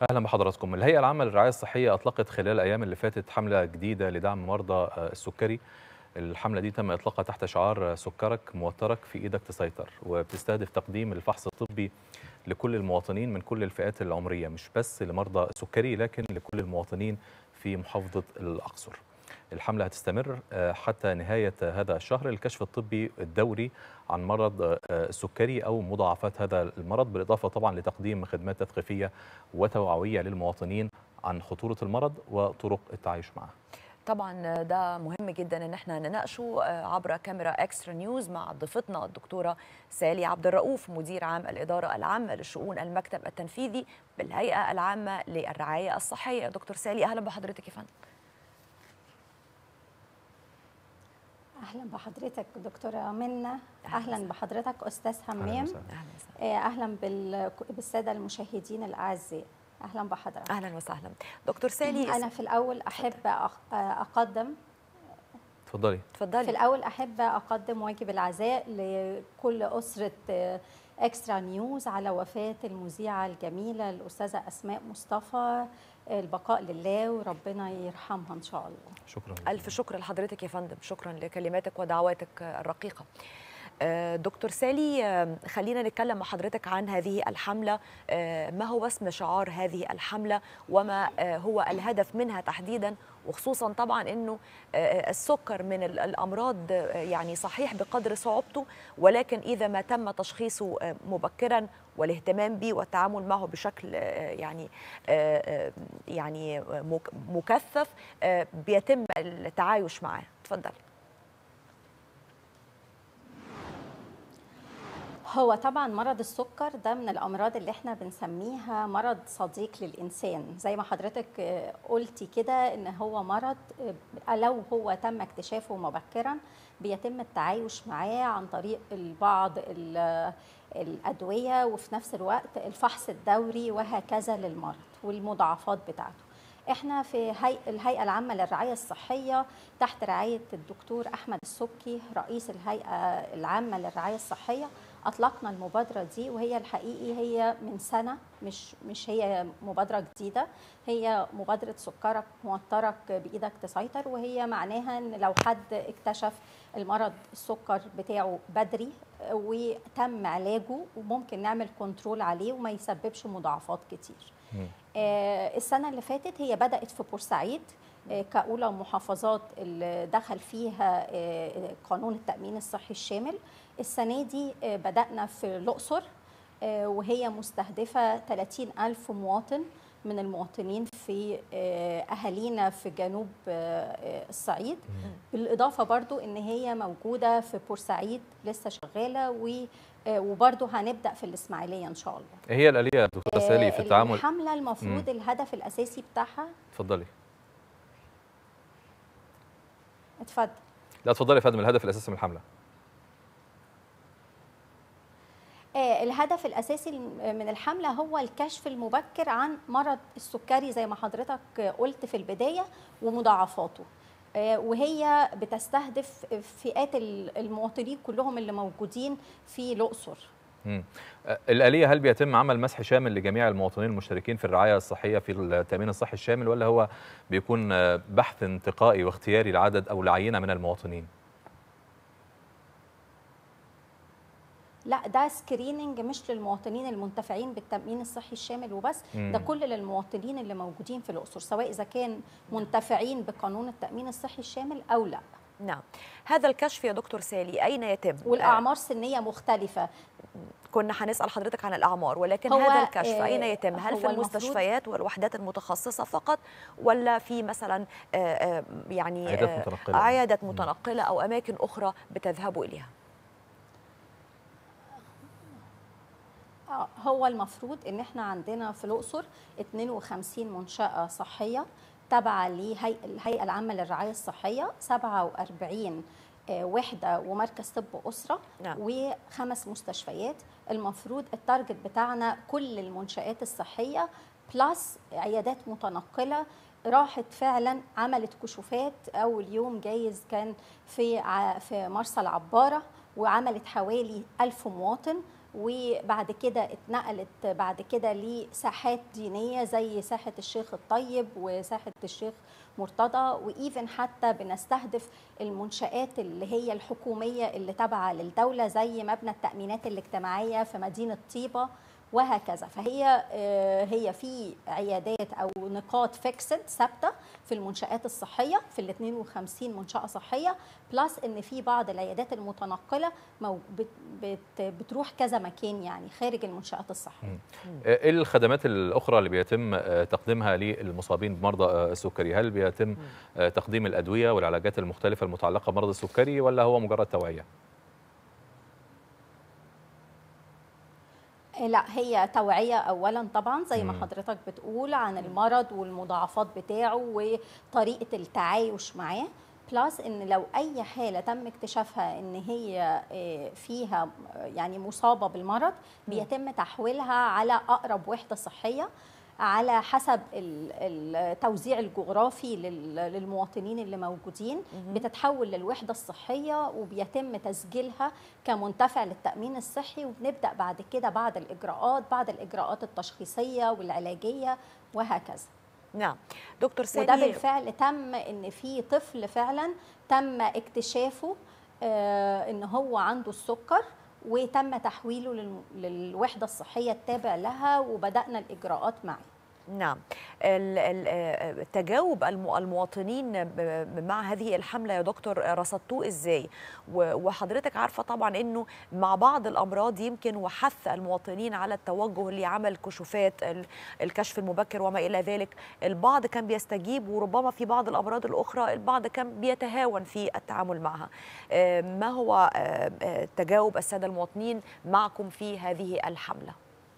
اهلا بحضراتكم الهيئه العامه للرعايه الصحيه اطلقت خلال الايام اللي فاتت حمله جديده لدعم مرضى السكري الحمله دي تم اطلاقها تحت شعار سكرك موترك في ايدك تسيطر وبتستهدف تقديم الفحص الطبي لكل المواطنين من كل الفئات العمريه مش بس لمرضى السكري لكن لكل المواطنين في محافظه الاقصر الحملة هتستمر حتى نهاية هذا الشهر للكشف الطبي الدوري عن مرض السكري أو مضاعفات هذا المرض بالإضافة طبعا لتقديم خدمات تثقيفية وتوعوية للمواطنين عن خطورة المرض وطرق التعايش معه طبعا ده مهم جدا ان احنا نناقشه عبر كاميرا اكسترا نيوز مع ضيفتنا الدكتوره سالي عبد الرؤوف مدير عام الاداره العامه لشؤون المكتب التنفيذي بالهيئه العامه للرعايه الصحيه دكتور سالي اهلا بحضرتك يا فندم اهلا بحضرتك دكتوره منى اهلا بحضرتك استاذ همام اهلا اهلا بالساده المشاهدين الاعزاء اهلا بحضرتك اهلا وسهلا دكتور سالي انا في الاول احب اقدم اتفضلي اتفضلي في الاول احب اقدم واجب العزاء لكل اسره اكسترا نيوز على وفاه المذيعه الجميله الاستاذه اسماء مصطفى البقاء لله وربنا يرحمها ان شاء الله شكرا الف شكر لحضرتك يا فندم شكرا لكلماتك ودعواتك الرقيقه دكتور سالي خلينا نتكلم مع حضرتك عن هذه الحملة ما هو اسم شعار هذه الحملة وما هو الهدف منها تحديدا وخصوصا طبعا انه السكر من الامراض يعني صحيح بقدر صعوبته ولكن اذا ما تم تشخيصه مبكرا والاهتمام به والتعامل معه بشكل يعني يعني مكثف بيتم التعايش معاه اتفضلي هو طبعا مرض السكر ده من الامراض اللي احنا بنسميها مرض صديق للانسان زي ما حضرتك قلتي كده ان هو مرض لو هو تم اكتشافه مبكرا بيتم التعايش معاه عن طريق بعض الادويه وفي نفس الوقت الفحص الدوري وهكذا للمرض والمضاعفات بتاعته احنا في هيئة الهيئه العامه للرعايه الصحيه تحت رعايه الدكتور احمد السبكي رئيس الهيئه العامه للرعايه الصحيه اطلقنا المبادره دي وهي الحقيقي هي من سنه مش مش هي مبادره جديده هي مبادره سكرك موترك بايدك تسيطر وهي معناها ان لو حد اكتشف المرض السكر بتاعه بدري وتم علاجه وممكن نعمل كنترول عليه وما يسببش مضاعفات كتير آه السنه اللي فاتت هي بدات في بورسعيد آه كاولى محافظات اللي دخل فيها آه قانون التامين الصحي الشامل السنه دي بدانا في الاقصر وهي مستهدفه 30 الف مواطن من المواطنين في اهالينا في جنوب الصعيد بالاضافه برضو ان هي موجوده في بورسعيد لسه شغاله وبرضو هنبدا في الاسماعيليه ان شاء الله ايه هي الاليه يا دكتوره سالي في التعامل الحمله المفروض مم. الهدف الاساسي بتاعها اتفضلي اتفضل لا اتفضلي يا فندم الهدف الاساسي من الحمله الهدف الاساسي من الحمله هو الكشف المبكر عن مرض السكري زي ما حضرتك قلت في البدايه ومضاعفاته وهي بتستهدف فئات المواطنين كلهم اللي موجودين في الاقصر الآلية هل بيتم عمل مسح شامل لجميع المواطنين المشتركين في الرعاية الصحية في التأمين الصحي الشامل ولا هو بيكون بحث انتقائي واختياري لعدد أو لعينة من المواطنين؟ لا ده سكريننج مش للمواطنين المنتفعين بالتامين الصحي الشامل وبس مم. ده كل للمواطنين اللي موجودين في الاقصر سواء اذا كان منتفعين بقانون التامين الصحي الشامل او لا نعم هذا الكشف يا دكتور سالي اين يتم والاعمار السنيه مختلفه كنا هنسال حضرتك عن الاعمار ولكن هو هذا الكشف آه، اين يتم هل هو في المفروض- المستشفيات والوحدات المتخصصه فقط ولا في مثلا آه، آه، يعني عيادات آه، متنقلة. عيادات متنقله او اماكن اخرى بتذهبوا اليها آه، هو المفروض ان احنا عندنا في الاقصر 52 منشاه صحيه تابعه للهيئه العامه للرعايه الصحيه 47 آه، وحده ومركز طب اسره نعم. وخمس مستشفيات المفروض التارجت بتاعنا كل المنشات الصحيه بلس عيادات متنقله راحت فعلا عملت كشوفات اول يوم جايز كان في ع- في مرسى العباره وعملت حوالي ألف مواطن وبعد كده اتنقلت بعد كده لساحات دينيه زي ساحه الشيخ الطيب وساحه الشيخ مرتضى وايفن حتى بنستهدف المنشات اللي هي الحكوميه اللي تابعه للدوله زي مبنى التامينات الاجتماعيه في مدينه طيبه وهكذا فهي آه، هي في عيادات او نقاط فيكسد ثابته في المنشات الصحيه في ال 52 منشاه صحيه بلس ان في بعض العيادات المتنقله مو- بت- بت- بتروح كذا مكان يعني خارج المنشات الصحيه ايه الخدمات الاخرى اللي بيتم آه، تقديمها للمصابين بمرضى آه، السكري هل بيتم آه، تقديم الادويه والعلاجات المختلفه المتعلقه بمرض السكري ولا هو مجرد توعيه لا هي توعية أولا طبعا زي ما مم. حضرتك بتقول عن المرض والمضاعفات بتاعه وطريقة التعايش معاه بلس ان لو اي حاله تم اكتشافها ان هي آه، فيها آه، يعني مصابه بالمرض بيتم تحويلها على اقرب وحده صحيه على حسب ال- التوزيع الجغرافي لل- للمواطنين اللي موجودين بتتحول للوحده الصحيه وبيتم تسجيلها كمنتفع للتامين الصحي وبنبدا بعد كده بعد الاجراءات بعد الاجراءات التشخيصيه والعلاجيه وهكذا نعم دكتور سالي وده بالفعل تم ان في طفل فعلا تم اكتشافه آه، ان هو عنده السكر وتم تحويله للم- للوحده الصحيه التابع لها وبدانا الاجراءات معه نعم ال- ال- آه، تجاوب الم- المواطنين ب- مع هذه الحملة يا دكتور رصدتوه ازاي و- وحضرتك عارفة طبعا انه مع بعض الامراض يمكن وحث المواطنين على التوجه لعمل كشوفات ال- الكشف المبكر وما الى ذلك البعض كان بيستجيب وربما في بعض الامراض الاخرى البعض كان بيتهاون في التعامل معها آه، ما هو آه، آه، تجاوب السادة المواطنين معكم في هذه الحملة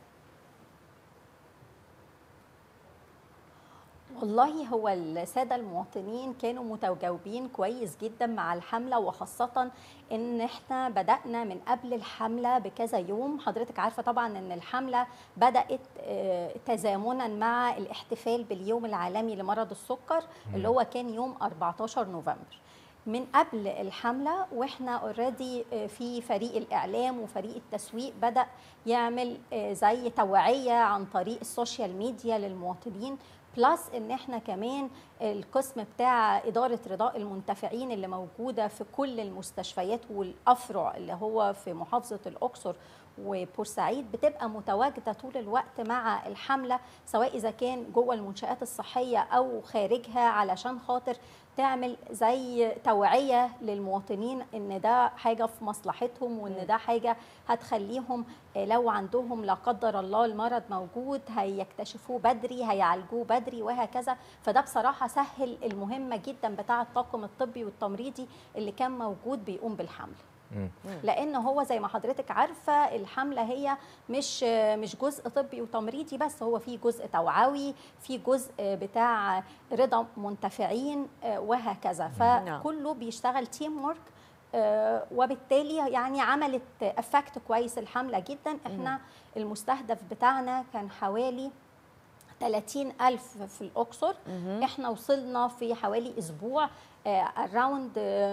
والله هو السادة المواطنين كانوا متجاوبين كويس جدا مع الحملة وخاصة ان احنا بدأنا من قبل الحملة بكذا يوم حضرتك عارفة طبعا ان الحملة بدأت آه، تزامنا مع الاحتفال باليوم العالمي لمرض السكر اللي هو كان يوم 14 نوفمبر من قبل الحمله واحنا اوريدي في فريق الاعلام وفريق التسويق بدا يعمل آه، زي توعيه عن طريق السوشيال ميديا للمواطنين بلس ان احنا كمان القسم بتاع اداره رضاء المنتفعين اللي موجوده في كل المستشفيات والافرع اللي هو في محافظه الاقصر وبورسعيد بتبقى متواجده طول الوقت مع الحمله سواء اذا كان جوه المنشات الصحيه او خارجها علشان خاطر تعمل زي توعيه للمواطنين ان ده حاجه في مصلحتهم وان ده حاجه هتخليهم آه، لو عندهم لا قدر الله المرض موجود هيكتشفوه بدري هيعالجوه بدري وهكذا فده بصراحه سهل المهمه جدا بتاع الطاقم الطبي والتمريضي اللي كان موجود بيقوم بالحمل مم. لان هو زي ما حضرتك عارفه الحمله هي مش مش جزء طبي وتمريضي بس هو في جزء توعوي في جزء بتاع رضا منتفعين وهكذا نعم. فكله بيشتغل تيم ورك وبالتالي يعني عملت افكت كويس الحمله جدا احنا المستهدف بتاعنا كان حوالي 30 ألف في الأقصر احنا وصلنا في حوالي أسبوع اراوند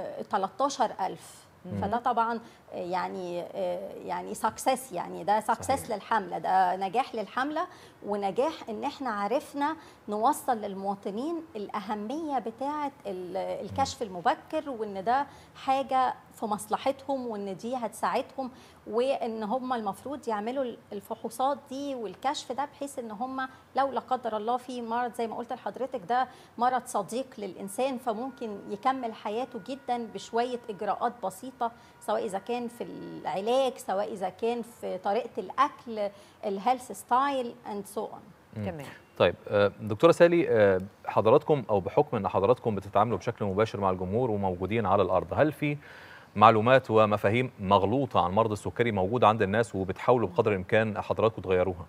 13 ألف فده طبعا آه، يعني آه، يعني سكسس يعني ده سكسس صحيح. للحمله ده نجاح للحمله ونجاح ان احنا عرفنا نوصل للمواطنين الاهميه بتاعه ال- الكشف المبكر وان ده حاجه في مصلحتهم وان دي هتساعدهم وان هم المفروض يعملوا الفحوصات دي والكشف ده بحيث ان هم لو لا قدر الله في مرض زي ما قلت لحضرتك ده مرض صديق للانسان فممكن يكمل حياته جدا بشويه اجراءات بسيطه سواء اذا كان في العلاج سواء اذا كان في طريقه الاكل الهيلث ستايل اند سو اون تمام طيب آه، دكتوره سالي آه، حضراتكم او بحكم ان حضراتكم بتتعاملوا بشكل مباشر مع الجمهور وموجودين على الارض هل في معلومات ومفاهيم مغلوطه عن مرض السكري موجوده عند الناس وبتحاولوا بقدر الامكان حضراتكم تغيروها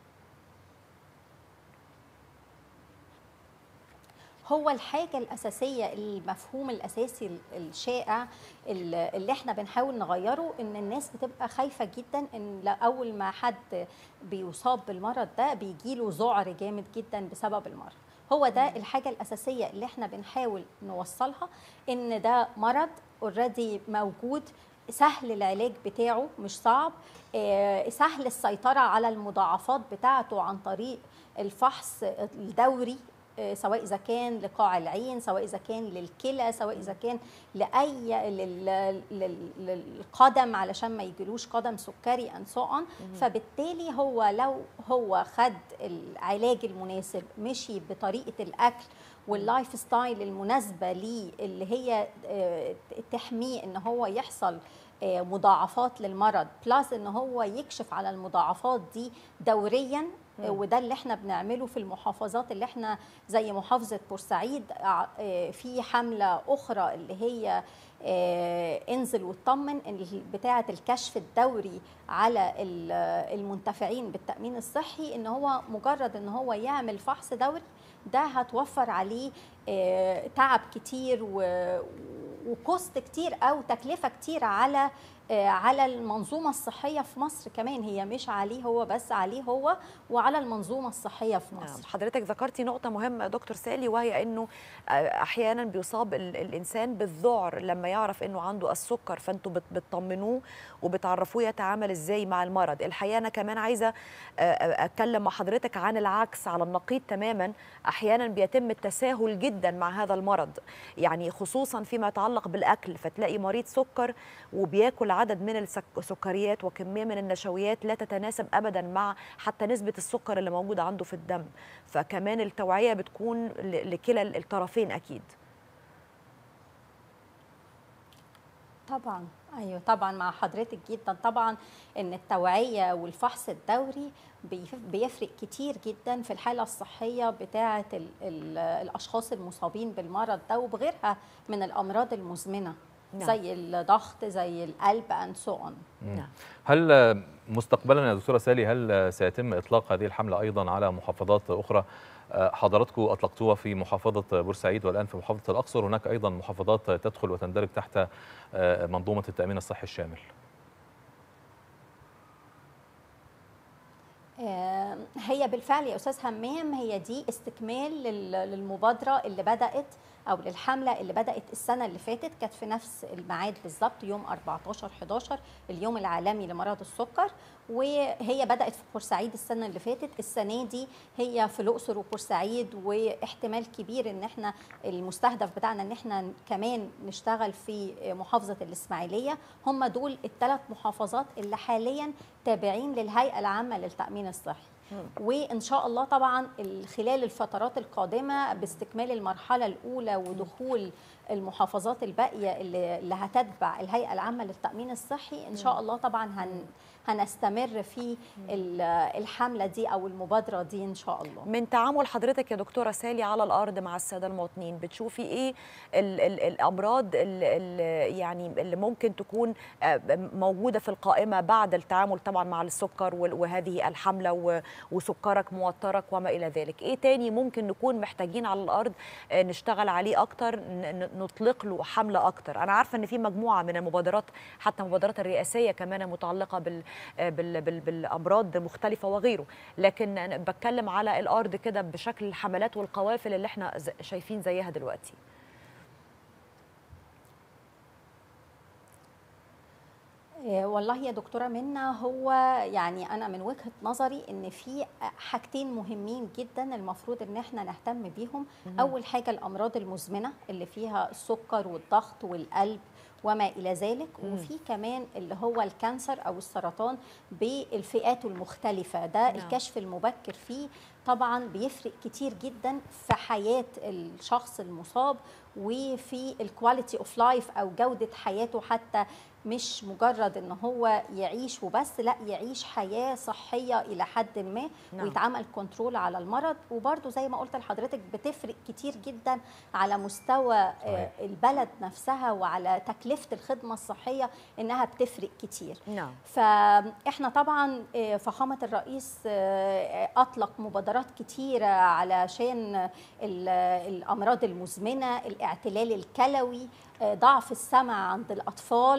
هو الحاجة الأساسية المفهوم الأساسي ال- الشائع ال- اللي احنا بنحاول نغيره إن الناس بتبقى خايفة جدا إن لا- أول ما حد بيصاب بالمرض ده بيجيله ذعر جامد جدا بسبب المرض هو ده الحاجة الأساسية اللي احنا بنحاول نوصلها إن ده مرض اوريدي موجود سهل العلاج بتاعه مش صعب آه، سهل السيطرة على المضاعفات بتاعته عن طريق الفحص الدوري آه، سواء اذا كان لقاع العين سواء اذا كان للكلى سواء اذا كان لاي لل- لل- للقدم علشان ما يجيلوش قدم سكري and so on فبالتالي هو لو هو خد العلاج المناسب مشي بطريقه الاكل واللايف ستايل المناسبه ليه اللي هي آه، تحميه ان هو يحصل آه، مضاعفات للمرض بلس ان هو يكشف على المضاعفات دي دوريا آه، وده اللي احنا بنعمله في المحافظات اللي احنا زي محافظه بورسعيد آه، في حمله اخرى اللي هي آه، انزل واطمن اللي بتاعه الكشف الدوري على ال- المنتفعين بالتامين الصحي ان هو مجرد ان هو يعمل فحص دوري ده هتوفر عليه آه، تعب كتير و- وكوست كتير او تكلفه كتير على آه، على المنظومه الصحيه في مصر كمان هي مش عليه هو بس عليه هو وعلى المنظومه الصحيه في نعم مصر حضرتك ذكرتي نقطة مهمة يا دكتور سالي وهي انه آه، احيانا بيصاب ال- الانسان بالذعر لما يعرف انه عنده السكر فانتوا بت- بتطمنوه وبتعرفوه يتعامل ازاي مع المرض الحقيقة انا كمان عايزة آه، آه، اتكلم مع حضرتك عن العكس على النقيض تماما احيانا بيتم التساهل جدا مع هذا المرض يعني خصوصا فيما يتعلق بالاكل فتلاقي مريض سكر وبياكل عدد من السكريات وكمية من النشويات لا تتناسب ابدا مع حتى نسبة السكر اللي موجودة عنده في الدم فكمان التوعية بتكون ل- لكلا الطرفين أكيد طبعا ايوه طبعا مع حضرتك جدا طبعا ان التوعيه والفحص الدوري بيف- بيفرق كتير جدا في الحاله الصحيه بتاعه ال ال الاشخاص المصابين بالمرض ده وبغيرها من الامراض المزمنه نعم. زي الضغط زي القلب اند سو اون نعم هل آه، مستقبلا يا دكتوره سالي هل آه، سيتم اطلاق هذه الحمله ايضا على محافظات اخرى آه، حضراتكم اطلقتوها في محافظه بورسعيد والان في محافظه الاقصر هناك ايضا محافظات تدخل وتندرج تحت آه، منظومه التامين الصحي الشامل آه، هي بالفعل يا استاذ همام هي دي استكمال لل- للمبادره اللي بدات او للحمله اللي بدات السنه اللي فاتت كانت في نفس الميعاد بالظبط يوم 14 11 اليوم العالمي لمرض السكر وهي بدات في بورسعيد السنه اللي فاتت السنه دي هي في الاقصر وبورسعيد واحتمال كبير ان احنا المستهدف بتاعنا ان احنا كمان نشتغل في محافظه الاسماعيليه هم دول الثلاث محافظات اللي حاليا تابعين للهيئه العامه للتامين الصحي وان شاء الله طبعا ال- خلال الفترات القادمه باستكمال المرحله الاولى ودخول المحافظات الباقيه اللي اللي هتتبع الهيئه العامه للتامين الصحي ان شاء الله طبعا هن هنستمر في ال- الحمله دي او المبادره دي ان شاء الله من تعامل حضرتك يا دكتورة سالي على الأرض مع السادة المواطنين بتشوفي إيه ال ال الأمراض ال ال يعني اللي ممكن تكون آه، موجودة في القائمة بعد التعامل طبعا مع السكر وال- وهذه الحملة و- وسكرك موترك وما إلى ذلك إيه تاني ممكن نكون محتاجين على الأرض آه، نشتغل عليه أكتر ن- ن- نطلق له حملة أكتر أنا عارفة إن في مجموعة من المبادرات حتى المبادرات الرئاسية كمان متعلقة بال بال بال بالامراض مختلفه وغيره لكن أنا بتكلم على الارض كده بشكل الحملات والقوافل اللي احنا ز- شايفين زيها دلوقتي آه، والله يا دكتورة منا هو يعني أنا من وجهة نظري إن في حاجتين مهمين جدا المفروض إن إحنا نهتم بيهم أول حاجة الأمراض المزمنة اللي فيها السكر والضغط والقلب وما إلى ذلك وفي كمان اللي هو الكانسر أو السرطان بالفئات المختلفة ده نعم. الكشف المبكر فيه طبعا بيفرق كتير جدا في حياة الشخص المصاب وفي الكواليتي اوف لايف او جودة حياته حتى مش مجرد ان هو يعيش وبس لا يعيش حياة صحية الى حد ما نعم. نعم. ويتعمل كنترول على المرض وبرده زي ما قلت لحضرتك بتفرق كتير جدا على مستوى صحيح. آه، البلد نفسها وعلى تكلفة الخدمة الصحية انها بتفرق كتير نعم فاحنا طبعا آه، فخامه الرئيس آه، اطلق مبادرات كتيره علشان ال- الامراض المزمنه الاعتلال الكلوي آه، ضعف السمع عند الاطفال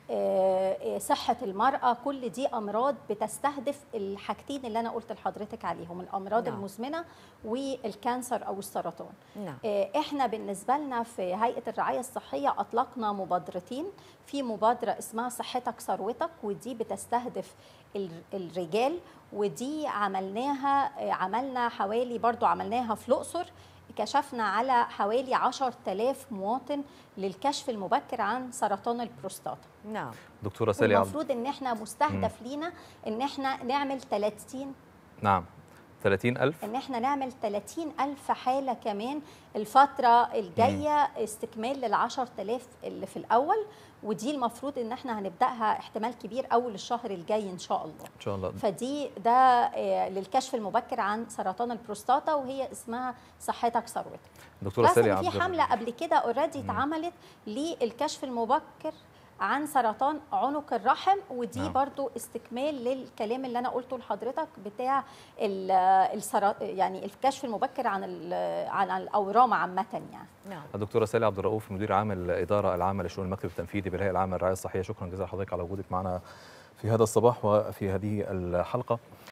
آه، صحة المرأة كل دي أمراض بتستهدف الحاجتين اللي أنا قلت لحضرتك عليهم الأمراض نعم. نعم. المزمنة والكانسر أو السرطان نعم آه، احنا بالنسبه لنا في هيئه الرعايه الصحيه اطلقنا مبادرتين في مبادره اسمها صحتك ثروتك ودي بتستهدف ال- الرجال ودي عملناها آه، عملنا حوالي برضو عملناها في الاقصر كشفنا على حوالي 10000 مواطن للكشف المبكر عن سرطان البروستاتا نعم نعم دكتوره سالي عبد والمفروض ان احنا مستهدف لينا ان احنا نعمل 30 نعم 30000 ان احنا نعمل 30 ألف حالة كمان الفترة الجاية استكمال لل 10000 اللي في الأول ودي المفروض ان احنا هنبدأها احتمال كبير أول الشهر الجاي إن شاء الله ان شاء الله فدي ده آه، للكشف المبكر عن سرطان البروستاتا وهي اسمها صحتك ثروتك دكتوره بس سالي إن عبد في حملة قبل كده اوريدي اتعملت للكشف المبكر عن سرطان عنق الرحم ودي نعم. برضو استكمال للكلام اللي انا قلته لحضرتك بتاع ال- السرا يعني الكشف المبكر عن ال- عن الاورام عامه يعني نعم الدكتوره سالي عبد الرؤوف مدير عام الاداره العامه لشؤون المكتب التنفيذي بالهيئه العامه للرعايه الصحيه شكرا جزيلا لحضرتك على وجودك معنا في هذا الصباح وفي هذه الحلقه